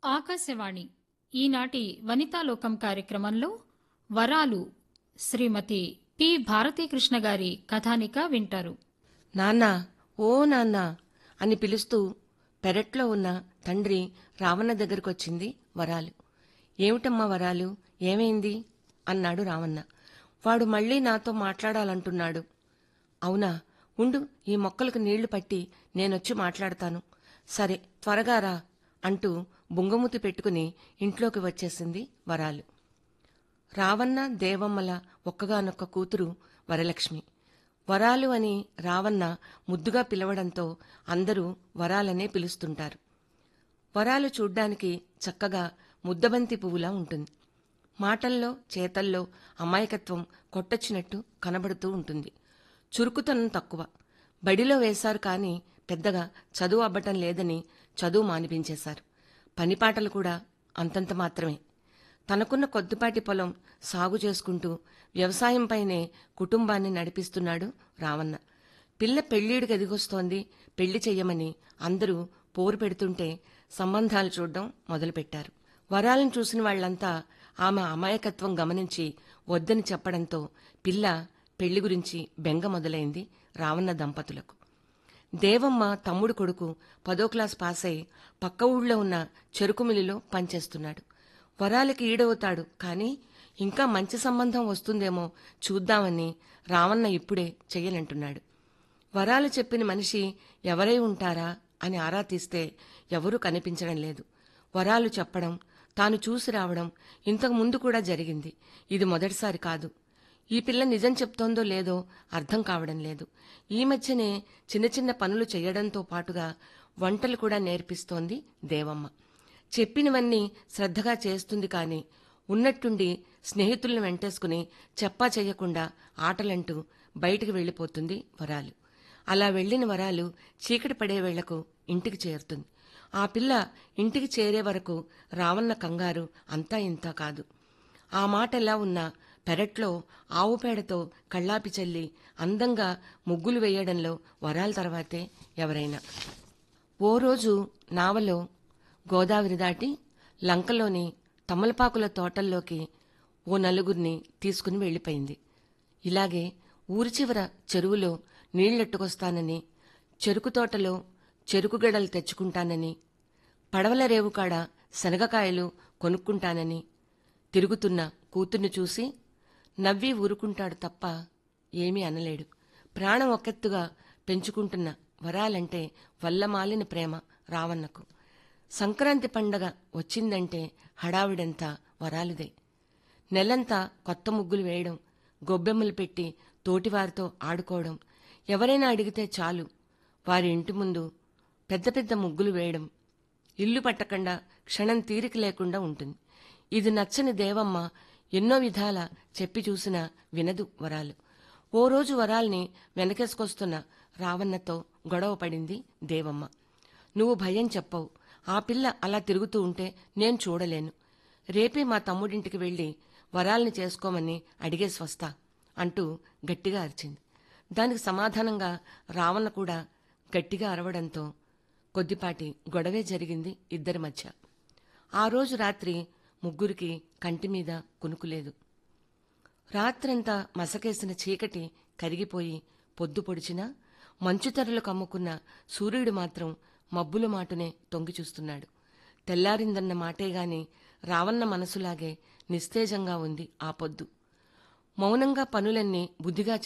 ఆకాశవాణి ఈనాటి వనితాలోకం కార్యక్రమంలో వరాలు శ్రీమతి పి భారతీకృష్ణ గారి కథానిక వింటారు నాన్నా ఓ నాన్న అని పిలుస్తూ పెరట్లో ఉన్న తండ్రి రావణ దగ్గరకొచ్చింది వరాలు ఏమిటమ్మా వరాలు ఏమైంది అన్నాడు రావణ వాడు మళ్ళీ నాతో మాట్లాడాలంటున్నాడు అవునా ఉండు ఈ మొక్కలకు నీళ్లు పట్టి నేనొచ్చి మాట్లాడతాను సరే త్వరగా రా అంటూ బుంగమూతి పెట్టుకుని ఇంట్లోకి వచ్చేసింది వరాలు రావన్న దేవమ్మల ఒక్కగానొక్క కూతురు వరలక్ష్మి వరాలు అని రావన్న ముద్దుగా పిలవడంతో అందరూ వరాలనే పిలుస్తుంటారు వరాలు చూడ్డానికి చక్కగా ముద్దబంతి పువ్వులా ఉంటుంది మాటల్లో చేతల్లో అమాయకత్వం కొట్టొచ్చినట్టు కనబడుతూ ఉంటుంది చురుకుతనం తక్కువ బడిలో వేశారు కానీ పెద్దగా చదువు అబ్బటం లేదని చదువు మానిపించేశారు పనిపాటలు కూడా అంతంత మాత్రమే తనకున్న కొద్దిపాటి పొలం సాగు చేసుకుంటూ వ్యవసాయంపైనే కుటుంబాన్ని నడిపిస్తున్నాడు రావన్న పిల్ల పెళ్ళీడికి ఎదిగొస్తోంది పెళ్లి చెయ్యమని అందరూ పోరు పెడుతుంటే సంబంధాలు చూడడం మొదలుపెట్టారు వరాలను చూసిన వాళ్లంతా ఆమె అమాయకత్వం గమనించి వద్దని చెప్పడంతో పిల్ల పెళ్లి గురించి బెంగ మొదలైంది రావన్న దంపతులకు దేవమ్మ తమ్ముడు కొడుకు పదో క్లాస్ పాస్ అయి పక్క ఊళ్ళో ఉన్న చెరుకు మిల్లులో పనిచేస్తున్నాడు వరాలకి ఈడవుతాడు కానీ ఇంకా మంచి సంబంధం వస్తుందేమో చూద్దామని రావన్న ఇప్పుడే చెయ్యనంటున్నాడు వరాలు చెప్పిన మనిషి ఎవరై ఉంటారా అని ఆరా తీస్తే ఎవరూ కనిపించడం లేదు వరాలు చెప్పడం తాను చూసి రావడం ఇంతకు ముందు కూడా జరిగింది ఇది మొదటిసారి కాదు ఈ పిల్ల నిజం చెప్తోందో లేదో అర్థం కావడం లేదు ఈ మధ్యనే చిన్న చిన్న పనులు చేయడంతో పాటుగా వంటలు కూడా నేర్పిస్తోంది దేవమ్మ చెప్పినవన్నీ శ్రద్ధగా చేస్తుంది కాని ఉన్నట్టుండి స్నేహితులను వెంటేసుకుని చెప్పా చెయ్యకుండా ఆటలంటూ బయటికి వెళ్ళిపోతుంది వరాలు అలా వెళ్లిన వరాలు చీకటి పడే వేళకు ఇంటికి చేరుతుంది ఆ పిల్ల ఇంటికి చేరే వరకు రావన్న కంగారు అంతా ఇంతా కాదు ఆ మాట ఎలా ఉన్నా పెరట్లో ఆవు పేడతో కళ్ళాపి చల్లి అందంగా ముగ్గులు వేయడంలో వరాల తర్వాతే ఎవరైనా ఓ రోజు నావలో గోదావరి దాటి లంకలోని తమలపాకుల తోటల్లోకి ఓ నలుగురిని తీసుకుని వెళ్ళిపోయింది ఇలాగే ఊరి చివర చెరువులో నీళ్లెట్టుకొస్తానని చెరుకు తోటలో చెరుకు గడలు తెచ్చుకుంటానని పడవల రేవు కాడ శనగకాయలు కొనుక్కుంటానని తిరుగుతున్న కూతుర్ని చూసి నవ్వి ఊరుకుంటాడు తప్ప ఏమీ అనలేడు ప్రాణం ఒకెత్తుగా పెంచుకుంటున్న వరాలంటే వల్లమాలిన ప్రేమ రావన్నకు సంక్రాంతి పండగ వచ్చిందంటే హడావిడంతా వరాలుదే నెలంతా కొత్త ముగ్గులు వేయడం గొబ్బెమ్మలు పెట్టి తోటివారితో ఆడుకోవడం ఎవరైనా అడిగితే చాలు వారి ఇంటి ముందు పెద్ద పెద్ద ముగ్గులు వేయడం ఇల్లు పట్టకుండా క్షణం తీరిక లేకుండా ఉంటుంది ఇది నచ్చని దేవమ్మ ఎన్నో విధాల చెప్పి చూసినా వినదు వరాలు ఓ రోజు వరాల్ని వెనకేసుకొస్తున్న రావన్నతో గొడవ పడింది దేవమ్మ నువ్వు భయం చెప్పవు ఆ పిల్ల అలా తిరుగుతూ ఉంటే నేను చూడలేను రేపే మా తమ్ముడింటికి వెళ్ళి వరాల్ని చేసుకోమని అడిగేసి వస్తా అంటూ గట్టిగా అరిచింది దానికి సమాధానంగా రావణ కూడా గట్టిగా అరవడంతో కొద్దిపాటి గొడవే జరిగింది ఇద్దరి మధ్య ఆ రోజు రాత్రి ముగ్గురికి కంటి మీద కునుకులేదు రాత్రంతా మసకేసిన చీకటి కరిగిపోయి పొద్దు పొడిచినా మంచుతెరలు కమ్ముకున్న సూర్యుడు మాత్రం మబ్బుల మాటునే తొంగి చూస్తున్నాడు తెల్లారిందన్న మాటే గాని రావన్న మనసులాగే నిస్తేజంగా ఉంది ఆ పొద్దు మౌనంగా పనులన్నీ బుద్ధిగా